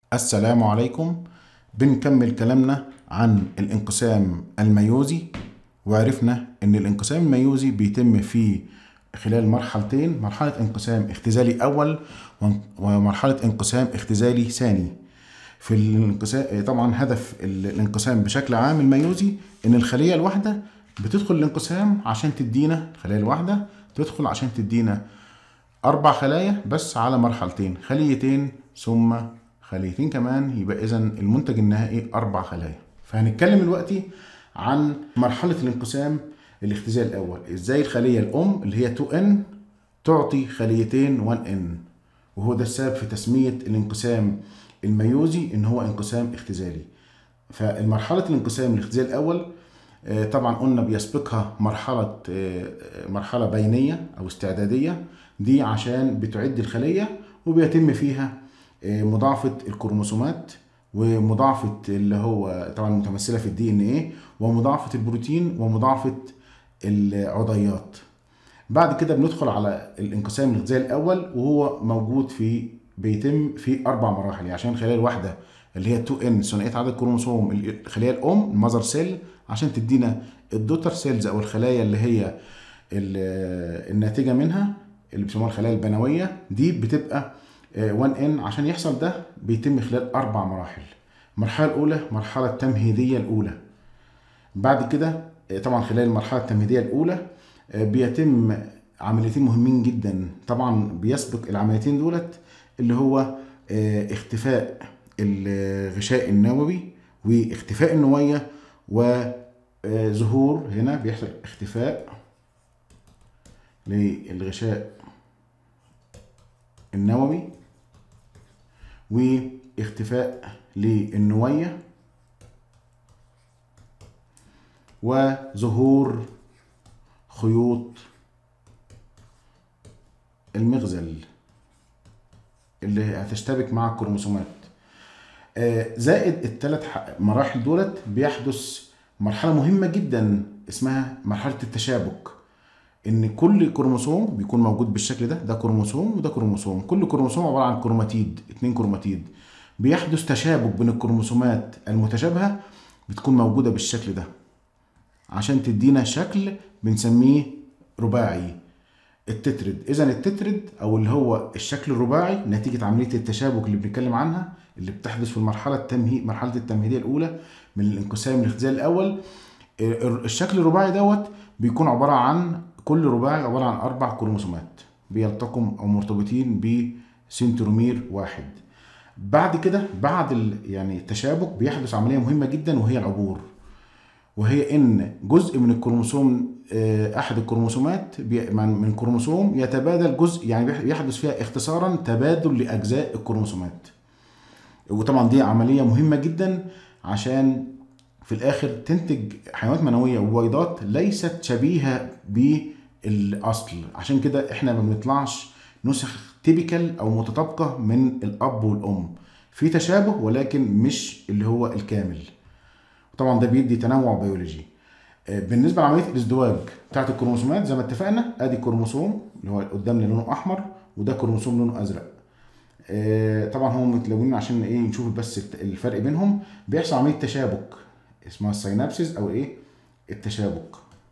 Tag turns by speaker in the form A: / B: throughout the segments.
A: السلام عليكم بنكمل كلامنا عن الانقسام الميوزي وعرفنا ان الانقسام الميوزي بيتم في خلال مرحلتين مرحلة انقسام اختزالي اول ومرحلة انقسام اختزالي ثاني في الانقسام طبعا هدف الانقسام بشكل عام الميوزي ان الخلية الواحدة بتدخل الانقسام عشان تدينا الخلية الواحدة تدخل عشان تدينا اربع خلايا بس على مرحلتين خليتين ثم خليتين كمان يبقى اذا المنتج النهائي اربع خلايا فهنتكلم دلوقتي عن مرحله الانقسام الاختزال الاول ازاي الخليه الام اللي هي 2n تعطي خليتين 1n وهو ده السبب في تسميه الانقسام الميوزي ان هو انقسام اختزالي فالمرحله الانقسام الاختزال الاول طبعا قلنا بيسبقها مرحله مرحله بينيه او استعداديه دي عشان بتعد الخليه وبيتم فيها مضاعفه الكروموسومات ومضاعفه اللي هو طبعا متمثله في الدي ان ايه ومضاعفه البروتين ومضاعفه العضيات بعد كده بندخل على الانقسام الغذائي الاول وهو موجود في بيتم في اربع مراحل يعني عشان الخليه الواحده اللي هي 2 ان ثنائيه عدد الكروموسوم الخليه الام المذر سيل عشان تدينا الدوتر سيلز او الخلايا اللي هي الناتجه منها اللي بيسموها الخلايا البنويه دي بتبقى 1 ان عشان يحصل ده بيتم خلال اربع مراحل المرحله الاولى مرحله التمهيديه الاولى بعد كده طبعا خلال المرحله التمهيديه الاولى بيتم عمليتين مهمين جدا طبعا بيسبق العمليتين دولت اللي هو اختفاء الغشاء النووي واختفاء النويه وظهور هنا بيحصل اختفاء للغشاء النووي واختفاء للنوية وظهور خيوط المغزل اللي هتشتبك مع الكروموسومات زائد الثلاث مراحل دولت بيحدث مرحلة مهمة جدا اسمها مرحلة التشابك ان كل كروموسوم بيكون موجود بالشكل ده ده كروموسوم وده كروموسوم كل كروموسوم عباره عن كروماتيد اتنين كروماتيد بيحدث تشابك بين الكروموسومات المتشابهه بتكون موجوده بالشكل ده عشان تدينا شكل بنسميه رباعي التترد اذا التترد او اللي هو الشكل الرباعي نتيجه عمليه التشابك اللي بنتكلم عنها اللي بتحدث في المرحله التمهيد مرحله التمهيديه الاولى من الانقسام الاختزال الاول الشكل الرباعي دوت بيكون عباره عن كل رباعي عبارة عن أربع كروموسومات بيلتقوا أو مرتبطين بسنترومير واحد بعد كده بعد يعني التشابك بيحدث عملية مهمة جدا وهي العبور وهي إن جزء من الكروموسوم أحد الكروموسومات من كروموسوم يتبادل جزء يعني يحدث فيها اختصارا تبادل لأجزاء الكروموسومات وطبعا دي عملية مهمة جدا عشان في الاخر تنتج حيوانات منويه وبويضات ليست شبيهه بالاصل عشان كده احنا ما بنطلعش نسخ تيبيكال او متطابقه من الاب والام في تشابه ولكن مش اللي هو الكامل طبعا ده بيدي تنوع بيولوجي بالنسبه لعمليه الازدواج بتاعت الكروموسومات زي ما اتفقنا ادي كروموسوم اللي هو قدامنا لونه احمر وده كروموسوم لونه ازرق طبعا هم متلونين عشان ايه نشوف بس الفرق بينهم بيحصل عمليه تشابك اسمها السينابسيس او ايه التشابك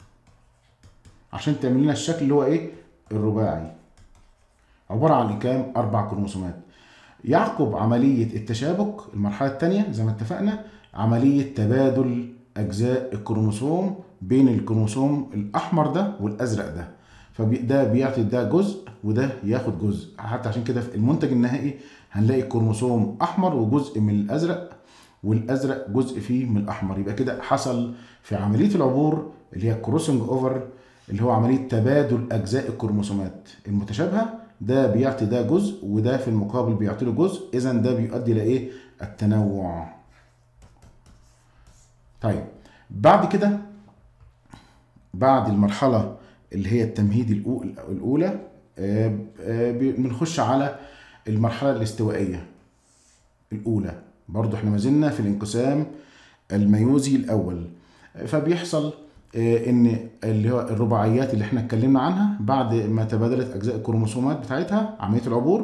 A: عشان تعمل لنا الشكل اللي هو ايه الرباعي عباره عن كام اربع كروموسومات يعقب عمليه التشابك المرحله الثانيه زي ما اتفقنا عمليه تبادل اجزاء الكروموسوم بين الكروموسوم الاحمر ده والازرق ده فده بيعطي ده جزء وده ياخد جزء حتى عشان كده في المنتج النهائي هنلاقي كروموسوم احمر وجزء من الازرق والازرق جزء فيه من الاحمر يبقى كده حصل في عمليه العبور اللي هي كروسنج اوفر اللي هو عمليه تبادل اجزاء الكروموسومات المتشابهه ده بيعطي ده جزء وده في المقابل بيعطي له جزء اذا ده بيؤدي الى ايه التنوع طيب بعد كده بعد المرحله اللي هي التمهيد الاولى بنخش على المرحله الاستوائيه الاولى برضو احنا ما زلنا في الانقسام الميوزي الاول فبيحصل ان اللي هو الرباعيات اللي احنا اتكلمنا عنها بعد ما تبادلت اجزاء الكروموسومات بتاعتها عمليه العبور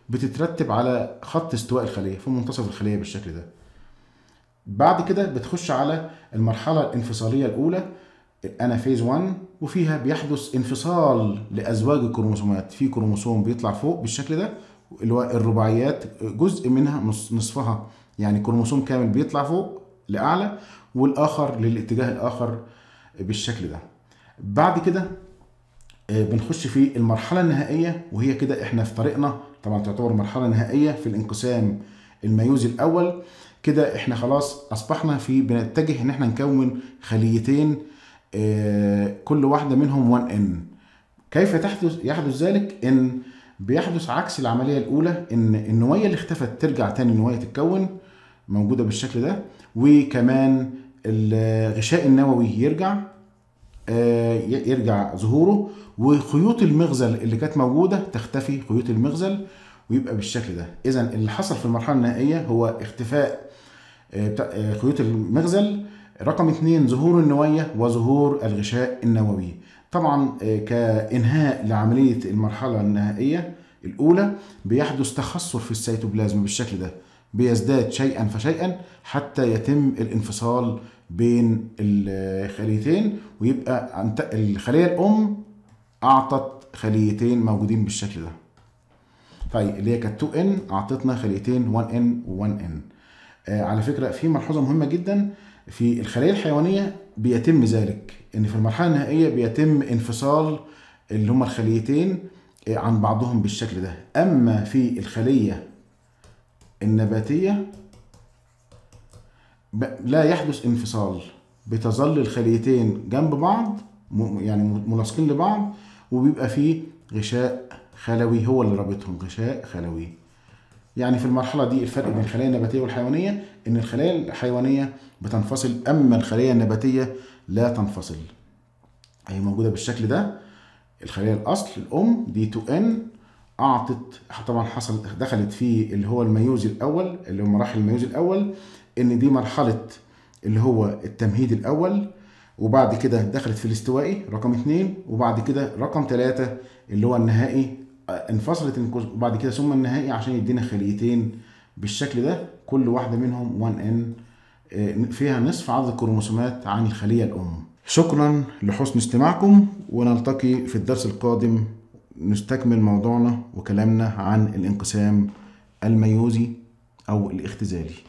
A: بتترتب على خط استواء الخليه في منتصف الخليه بالشكل ده بعد كده بتخش على المرحله الانفصاليه الاولى الانافيز 1 وفيها بيحدث انفصال لازواج الكروموسومات في كروموسوم بيطلع فوق بالشكل ده اللي هو الرباعيات جزء منها نص نصفها يعني كروموسوم كامل بيطلع فوق لاعلى والاخر للاتجاه الاخر بالشكل ده بعد كده آه، بنخش في المرحله النهائيه وهي كده احنا في طريقنا طبعا تعتبر مرحله نهائيه في الانقسام الميوزي الاول كده احنا خلاص اصبحنا في بنتجه ان احنا نكون خليتين آه، كل واحده منهم 1 ان كيف تحدث يحدث ذلك ان بيحدث عكس العمليه الاولى ان النوايه اللي اختفت ترجع تاني نوايه تتكون موجوده بالشكل ده وكمان الغشاء النووي يرجع آه، ي- يرجع ظهوره وخيوط المغزل اللي كانت موجوده تختفي خيوط المغزل ويبقى بالشكل ده اذا اللي حصل في المرحله النهائيه هو اختفاء آه، بتاع- آه، خيوط المغزل رقم اثنين ظهور النوية وظهور الغشاء النووي طبعا آه، كإنهاء لعملية المرحلة النهائية الأولى بيحدث تخثر في السيتوبلازم بالشكل ده بيزداد شيئا فشيئا حتى يتم الانفصال بين الخليتين ويبقى أنت- الخلية الأم أعطت خليتين موجودين بالشكل ده طيب اللي هي كانت 2 ان اعطتنا خليتين 1 ان و1 ان آه على فكره في ملحوظه مهمه جدا في الخلايا الحيوانيه بيتم ذلك ان في المرحله النهائيه بيتم انفصال اللي هما الخليتين آه، عن بعضهم بالشكل ده اما في الخليه النباتيه ب- لا يحدث انفصال بتظل الخليتين جنب بعض م- يعني ملاصقين لبعض وبيبقى فيه غشاء خلوي هو اللي رابطهم غشاء خلوي يعني في المرحله دي الفرق بين الخلايا النباتيه والحيوانيه ان الخلايا الحيوانيه بتنفصل اما الخلايا النباتيه لا تنفصل هي موجوده بالشكل ده الخليه الاصل الام دي 2 ان اعطت طبعا حصل دخلت في اللي هو الميوزي الاول اللي هو مراحل الميوزي الاول ان دي مرحله اللي هو التمهيد الاول وبعد كده دخلت في الاستوائي رقم اثنين وبعد كده رقم ثلاثة اللي هو النهائي آه، انفصلت الكوز- وبعد كده ثم النهائي عشان يدينا خليتين بالشكل ده كل واحدة منهم 1 ان فيها نصف عدد الكروموسومات عن الخلية الأم شكرا لحسن استماعكم ونلتقي في الدرس القادم نستكمل موضوعنا وكلامنا عن الانقسام الميوزي أو الاختزالي